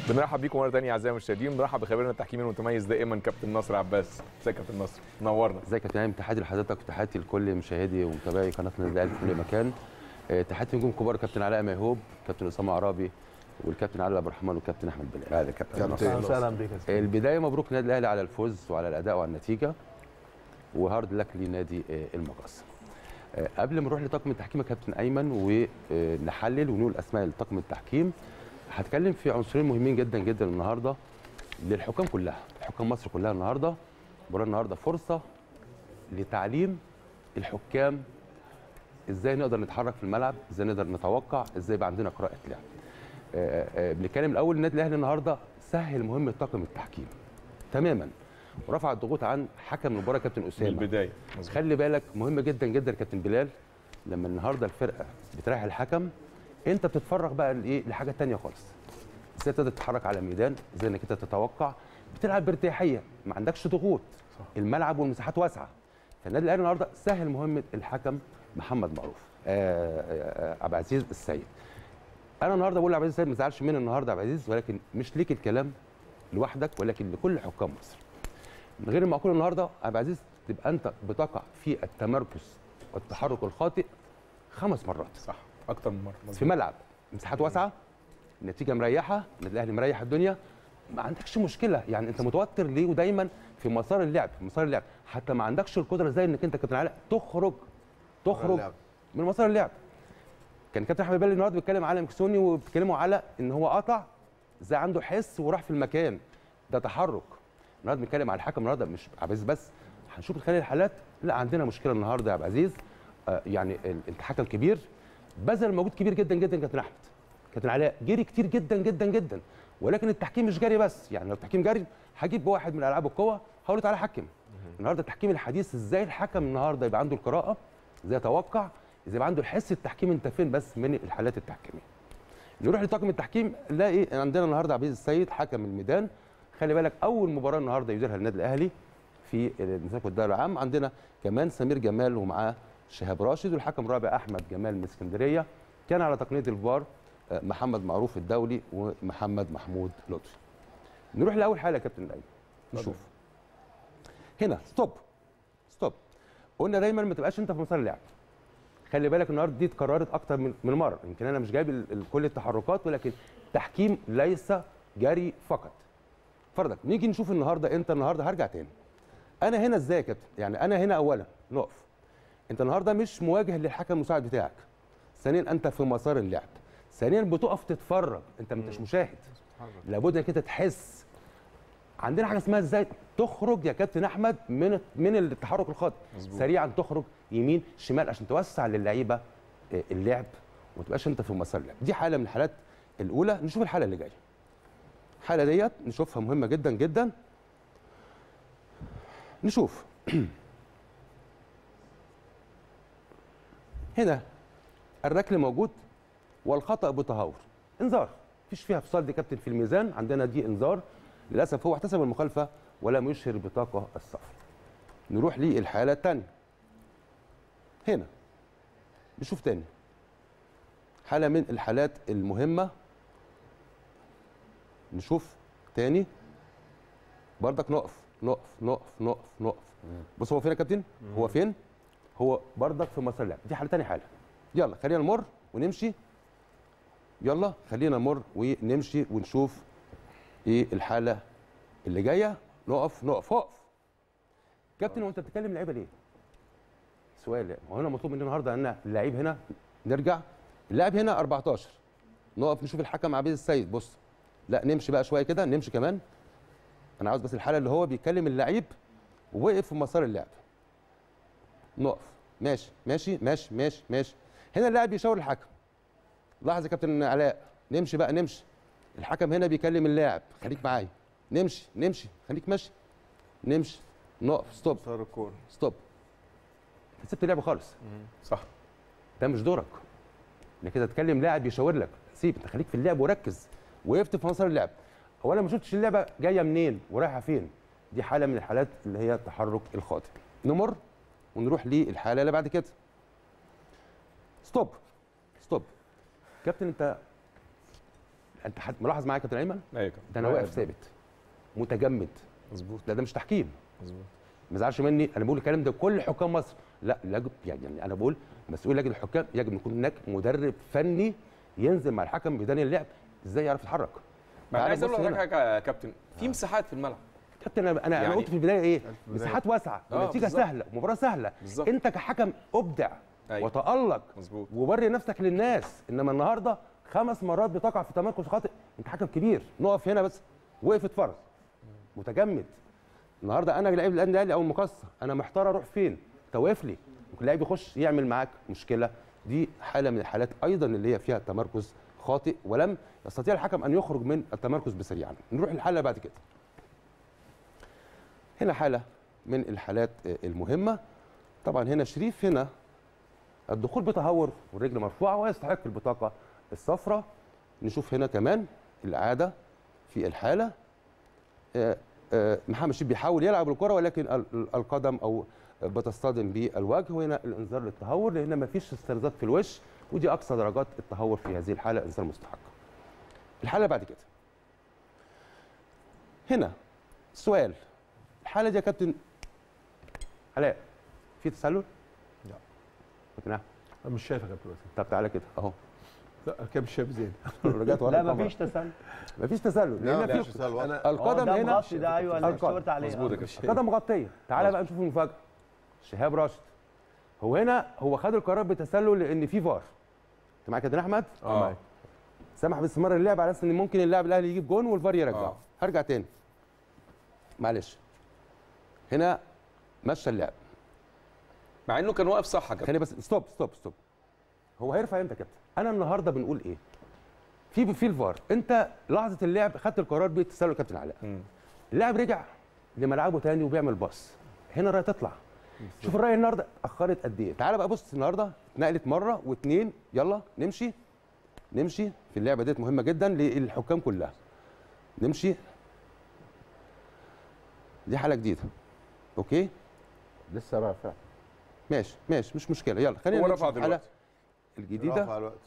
بنرحب بيكم مره ثانيه اعزائي المشاهدين بنرحب بخبيرنا التحكيمي المتميز دائما كابتن نصر عباس ازيك يا كابتن نصر نورنا ازيك يا كابتن تحياتي لحضرتك وتحياتي لكل مشاهدي ومتابعي قناه النادي الاهلي في كل مكان آه، تحياتي نجوم كبار كابتن علاء ميهوب كابتن اسامه عرابي والكابتن علي عبد الرحمن والكابتن احمد بلال هذا كابتن نصر. اهلا وسهلا بك يا سيدي. البدايه مبروك النادي الاهلي على الفوز وعلى الاداء وعلى النتيجه وهارد لك لنادي آه، المقص آه، قبل ما نروح لطاقم التحكيم يا كابتن ايمن ونحلل ونقول اسماء لطاقم التحكيم هتكلم في عنصرين مهمين جدا جدا النهارده للحكام كلها حكام مصر كلها النهارده مباراه النهارده فرصه لتعليم الحكام ازاي نقدر نتحرك في الملعب ازاي نقدر نتوقع ازاي يبقى عندنا قراءه لعب آه، آه، بنتكلم الاول النادي الاهلي النهارده سهل مهمه طاقم التحكيم تماما ورفع الضغوط عن حكم المباراه كابتن من اسامه البدايه مظبوط. خلي بالك مهم جدا جدا يا كابتن بلال لما النهارده الفرقه بتريح الحكم انت بتتفرغ بقى لايه لحاجه تانية خالص ازاي تقدر تتحرك على الميدان ازاي انك انت تتوقع بتلعب بارتياحيه ما عندكش ضغوط الملعب والمساحات واسعه فالنادي الاهلي النهارده سهل مهمه الحكم محمد معروف آه، آه، آه، عبد العزيز السيد انا النهارده بقول لعبد العزيز السيد ما تزعلش مني النهارده يا عبد العزيز ولكن مش ليك الكلام لوحدك ولكن لكل حكام مصر من غير المعقول النهارده عبد العزيز تبقى انت بتقع في التمركز والتحرك الخاطئ خمس مرات صح اكتر من مره في مظبوط. ملعب مساحات واسعه النتيجه مريحه النادي الاهلي مريح الدنيا ما عندكش مشكله يعني انت متوتر ليه ودايما في مسار اللعب في مسار اللعب حتى ما عندكش القدره زي انك انت كابتن علاء تخرج تخرج اللعب. من مسار اللعب كان كابتن احمد بلال النهارده بيتكلم على مكسوني وبيتكلموا على ان هو قطع ازاي عنده حس وراح في المكان ده تحرك النهارده بنتكلم على الحكم النهارده مش عبد العزيز بس هنشوف خلال الحالات لا عندنا مشكله النهارده يا عبد العزيز آه يعني ال- انت حكم كبير بذل مجهود كبير جدا جدا كابتن احمد كابتن علاء جري كتير جدا جدا جدا ولكن التحكيم مش جري بس يعني لو التحكيم جري هجيب واحد من العاب القوه هقول له تعالى حكم النهارده التحكيم الحديث ازاي الحكم النهارده يبقى عنده القراءه ازاي يتوقع ازاي يبقى عنده الحس التحكيم انت فين بس من الحالات التحكيميه نروح لطاقم التحكيم نلاقي عندنا النهارده عبد العزيز السيد حكم الميدان خلي بالك اول مباراه النهارده يديرها النادي الاهلي في المساك والدوري العام عندنا كمان سمير جمال ومعاه شهاب راشد والحكم الرابع احمد جمال من اسكندريه كان على تقنيه الفار آه، محمد معروف الدولي ومحمد محمود لطفي نروح لاول حاله يا كابتن الايمن نشوف هنا ستوب ستوب قلنا دايما ما تبقاش انت في مسار اللعب خلي بالك النهارده دي اتكررت اكتر من من مره يمكن انا مش جايب ال- ال- كل التحركات ولكن تحكيم ليس جري فقط فرضك نيجي نشوف النهارده انت النهارده هرجع تاني انا هنا ازاي يا كابتن يعني انا هنا اولا نقف انت النهارده مش مواجه للحكم المساعد بتاعك ثانيا انت في مسار اللعب ثانيا بتقف تتفرج انت ما انتش مشاهد لابد انك انت تحس عندنا حاجه اسمها ازاي تخرج يا كابتن احمد من من التحرك الخاطئ مظبوط. سريعا تخرج يمين شمال عشان توسع للعيبه آه، اللعب وما تبقاش انت في مسار اللعب دي حاله من الحالات الاولى نشوف الحاله اللي جايه الحاله ديت نشوفها مهمه جدا جدا نشوف هنا الركل موجود والخطا بتهور انذار مفيش فيها فصال دي كابتن في الميزان عندنا دي انذار للاسف هو احتسب المخالفه ولم يشهر بطاقه الصفر نروح للحاله الثانيه هنا نشوف تاني حاله من الحالات المهمه نشوف تاني بردك نقف نقف نقف نقف نقف بص هو فين يا كابتن هو فين هو بردك في مسار اللعب دي حاله تاني حاله يلا خلينا نمر ونمشي يلا خلينا نمر ونمشي ونشوف ايه الحاله اللي جايه نقف نقف اقف كابتن وانت بتتكلم اللعيبه ليه سؤال يعني هو هنا مطلوب مننا النهارده ان اللعيب هنا نرجع اللاعب هنا 14 نقف نشوف الحكم عبيد السيد بص لا نمشي بقى شويه كده نمشي كمان انا عاوز بس الحاله اللي هو بيكلم اللعيب ووقف في مسار اللعب نقف ماشي ماشي ماشي ماشي ماشي هنا اللاعب بيشاور الحكم لاحظ يا كابتن علاء نمشي بقى نمشي الحكم هنا بيكلم اللاعب خليك معايا نمشي نمشي خليك ماشي نمشي نقف ستوب صار الكوره ستوب انت سبت اللعب خالص صح ده مش دورك انك كده تكلم لاعب يشاور لك سيب انت خليك في اللعب وركز وقفت في مسار اللعب هو انا ما شفتش اللعبه جايه منين ورايحه فين دي حاله من الحالات اللي هي التحرك الخاطئ نمر ونروح للحاله اللي بعد كده ستوب ستوب كابتن انت انت حد ملاحظ معايا يا كابتن ايمن ايوه كابتن. ده انا واقف ثابت متجمد مظبوط لا ده مش تحكيم مظبوط ما تزعلش مني انا بقول الكلام ده كل حكام مصر لا يجب يعني انا بقول مسؤول لجنه الحكام يجب يكون هناك مدرب فني ينزل مع الحكم ميدان اللعب ازاي يعرف يتحرك ما انا تعال عايز اقول بص لحضرتك هنا. حاجه يا كابتن في مساحات في الملعب كابتن انا انا يعني- يعني قلت في البدايه ايه البداية. مساحات واسعه آه، ونتيجه بالظبط. سهله ومباراه سهله بالظبط. انت كحكم ابدع أيوة. وتالق مظبوط ووري نفسك للناس انما النهارده خمس مرات بتقع في تمركز خاطئ انت حكم كبير نقف هنا بس وقفت فرس متجمد النهارده انا لعيب النادي الاهلي او المقصه انا محتار اروح فين انت واقف لي ممكن لعيب يخش يعمل معاك مشكله دي حاله من الحالات ايضا اللي هي فيها تمركز خاطئ ولم يستطيع الحكم ان يخرج من التمركز بسريعا نروح للحاله اللي بعد كده هنا حاله من الحالات آه، المهمه طبعا هنا شريف هنا الدخول بتهور والرجل مرفوعه ويستحق البطاقه الصفراء نشوف هنا كمان الاعاده في الحاله آه، آه، محمد شريف بيحاول يلعب الكره ولكن ال- ال- القدم او بتصطدم بالوجه وهنا الانذار للتهور لان ما فيش استرزاق في الوش ودي اقصى درجات التهور في هذه الحاله انذار مستحق. الحاله بعد كده. هنا سؤال الحاله دي يا كابتن علاء في تسلل؟ لا. كابتن أحمد، انا مش شايف يا كابتن وسيم طب تعالى كده اهو لا انا كده مش شايف زين رجعت ورا لا الكاميرا. مفيش تسلل مفيش تسلل لا لان لا في تسلل واضح. انا هو القدم ده هنا مغطي ده ايوه اللي القدم. شاورت عليه مظبوط يا آه. كابتن القدم مغطيه تعالى بقى نشوف المفاجاه شهاب راشد هو هنا هو خد القرار بتسلل لان في فار انت معاك يا كابتن احمد اه سمح باستمرار اللعب على اساس ان ممكن اللاعب الاهلي يجيب جون والفار يرجعه آه. هرجع تاني معلش هنا مشى اللعب مع انه كان واقف صح يا كابتن خليني بس ستوب ستوب ستوب هو هيرفع امتى يا كابتن انا النهارده بنقول ايه في في الفار انت لحظه اللعب خدت القرار بالتسلل يا كابتن علاء مم. اللاعب رجع لملعبه تاني وبيعمل باص هنا الرايه تطلع شوف الرايه النهارده اخرت قد ايه تعالى بقى بص النهارده اتنقلت مره واثنين يلا نمشي نمشي في اللعبه ديت مهمه جدا للحكام كلها نمشي دي حاله جديده اوكي لسه رافع ماشي ماشي مش مشكله يلا خلينا هو نمشي رفع في الحاله دلوقتي الجديده رافع الوقت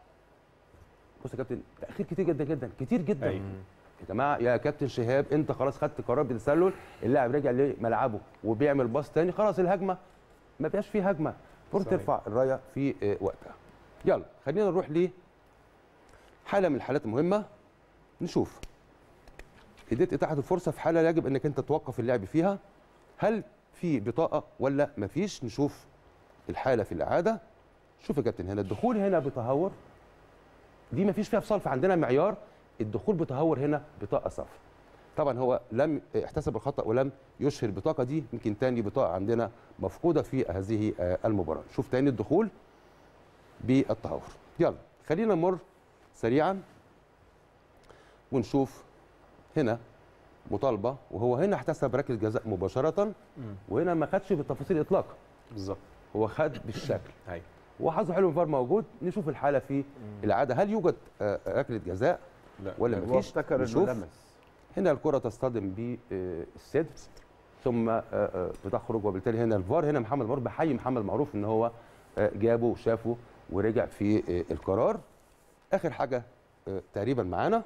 بص يا كابتن تاخير كتير جدا جدا كتير جدا أيوة. يا جماعه يا كابتن شهاب انت خلاص خدت قرار بالتسلل اللاعب رجع لملعبه وبيعمل باص تاني خلاص الهجمه ما بقاش فيه هجمه المفروض صحيح. ترفع الرايه في آه، وقتها يلا خلينا نروح ل حاله من الحالات المهمه نشوف اديت اتاحه الفرصه في حاله يجب انك انت توقف اللعب فيها هل في بطاقه ولا مفيش نشوف الحاله في الاعاده شوف يا كابتن هنا الدخول هنا بتهور دي مفيش فيها فصال فعندنا معيار الدخول بتهور هنا بطاقه صفر طبعا هو لم احتسب الخطا ولم يشهر البطاقه دي يمكن تاني بطاقه عندنا مفقوده في هذه آه، المباراه شوف تاني الدخول بالتهور يلا خلينا نمر سريعا ونشوف هنا مطالبه وهو هنا احتسب ركله جزاء مباشره وهنا ما خدش بالتفاصيل اطلاقا بالظبط هو خد بالشكل ايوه وحظه حلو الفار موجود نشوف الحاله في الاعاده هل يوجد آه، ركله جزاء لا ولا لا. مفيش هو افتكر انه نشوف. لمس هنا الكره تصطدم بالصدر ثم آه، آه، بتخرج وبالتالي هنا الفار هنا محمد معروف بحيي محمد معروف ان هو آه، جابه وشافه ورجع في آه، القرار اخر حاجه آه، تقريبا معانا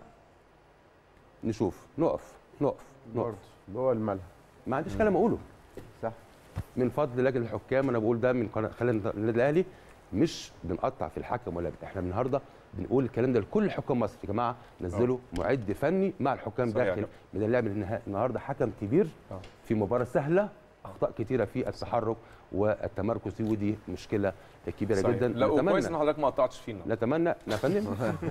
نشوف نقف نقف نقف برضه جوه الملعب ما عنديش كلام اقوله صح من فضل لجنه الحكام انا بقول ده من قناه خلينا النادي الاهلي مش بنقطع في الحكم ولا احنا النهارده بنقول الكلام ده لكل حكام مصر يا جماعه نزلوا معد فني مع الحكام صحيح. داخل من اللعب للنهايه النهارده حكم كبير آه. في مباراه سهله اخطاء كتيره في التحرك والتمركز دي ودي مشكله كبيره صحيح. جدا لا وكويس ان نتمنى حضرتك ما قطعتش فينا نتمنى يا فندم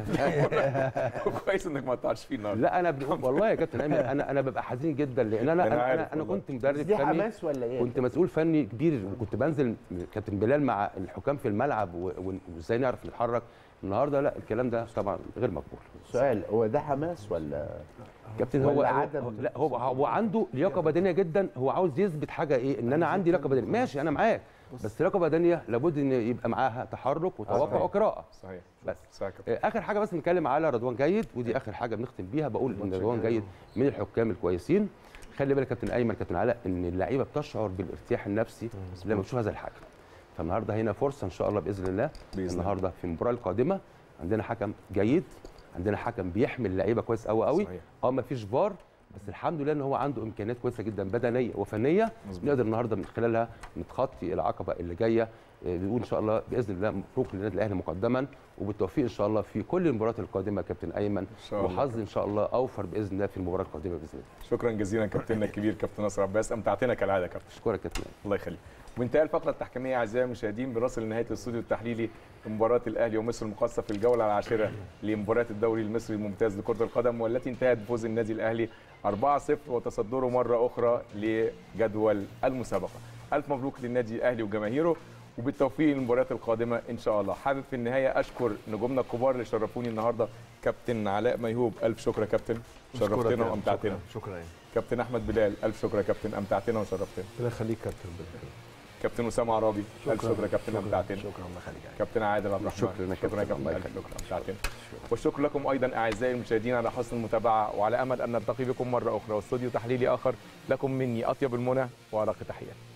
كويس انك ما قطعتش فينا النهارده لا انا بنقول والله يا كابتن ايمن انا انا ببقى حزين جدا لان انا أنا انا عارف انا, أنا والله. كنت مدرب دي فني حماس ولا ايه؟ كنت مسؤول فني كبير وكنت بنزل كابتن بلال مع الحكام في الملعب و- و- وازاي نعرف نتحرك النهارده لا الكلام ده طبعا غير مقبول سؤال هو ده حماس ولا كابتن هو, ولا هو عدم- لا هو هو عنده لياقه بدنيه جدا هو عاوز يثبت حاجه ايه ان انا عندي لياقه بدنيه ماشي انا معاك بس لياقه بدنيه لابد ان يبقى معاها تحرك وتوقع صحيح. وقراءه صحيح بس. صحيح يا كابتن. آه، اخر حاجه بس نتكلم على رضوان جيد ودي اخر حاجه بنختم بيها بقول ان رضوان جيد من الحكام الكويسين خلي بالك كابتن ايمن كابتن علاء ان اللعيبه بتشعر بالارتياح النفسي لما تشوف هذا الحكم فالنهارده هنا فرصه ان شاء الله باذن الله بإذن الله. النهارده في المباراه القادمه عندنا حكم جيد عندنا حكم بيحمل اللعيبه كويس قوي قوي صحيح. اه ما فيش فار بس الحمد لله ان هو عنده امكانيات كويسه جدا بدنيه وفنيه مظبوط. نقدر النهارده من خلالها نتخطي العقبه اللي جايه آه، بنقول ان شاء الله باذن الله مبروك للنادي الاهلي مقدما وبالتوفيق ان شاء الله في كل المباريات القادمه يا كابتن ايمن شاء الله. وحظ ان شاء الله اوفر باذن الله في المباراه القادمه باذن الله شكرا جزيلا كابتننا الكبير كابتن نصر عباس امتعتنا كالعاده يا كابتن اشكرك يا كابتن الله يخليك وانتهى الفقره التحكيميه اعزائي المشاهدين بنصل لنهايه الاستوديو التحليلي لمباراه الاهلي ومصر المقاصه في الجوله العاشره لمباريات الدوري المصري الممتاز لكره القدم والتي انتهت بفوز النادي الاهلي 4-0 وتصدره مره اخرى لجدول المسابقه الف مبروك للنادي الاهلي وجماهيره وبالتوفيق للمباريات القادمه ان شاء الله حابب في النهايه اشكر نجومنا الكبار اللي شرفوني النهارده كابتن علاء ميهوب الف شكر يا كابتن شرفتنا وامتعتنا شكرا يعني كابتن احمد بلال الف شكر يا كابتن امتعتنا وشرفتنا ربنا يخليك كابتن ربنا يخليك. كابتن اسامه عرابي الف شكر يا كابتن شكراً. امتعتنا شكرا الله يخليك يعني. كابتن عادل عبد الرحمن شكراً يا شكرا يا كابتن. كابتن الله ألف يخليك. شكرا امتعتنا والشكر لكم ايضا اعزائي المشاهدين على حسن المتابعه وعلى امل ان نلتقي بكم مره اخرى واستوديو تحليلي اخر لكم مني اطيب المنى وارق تحياتي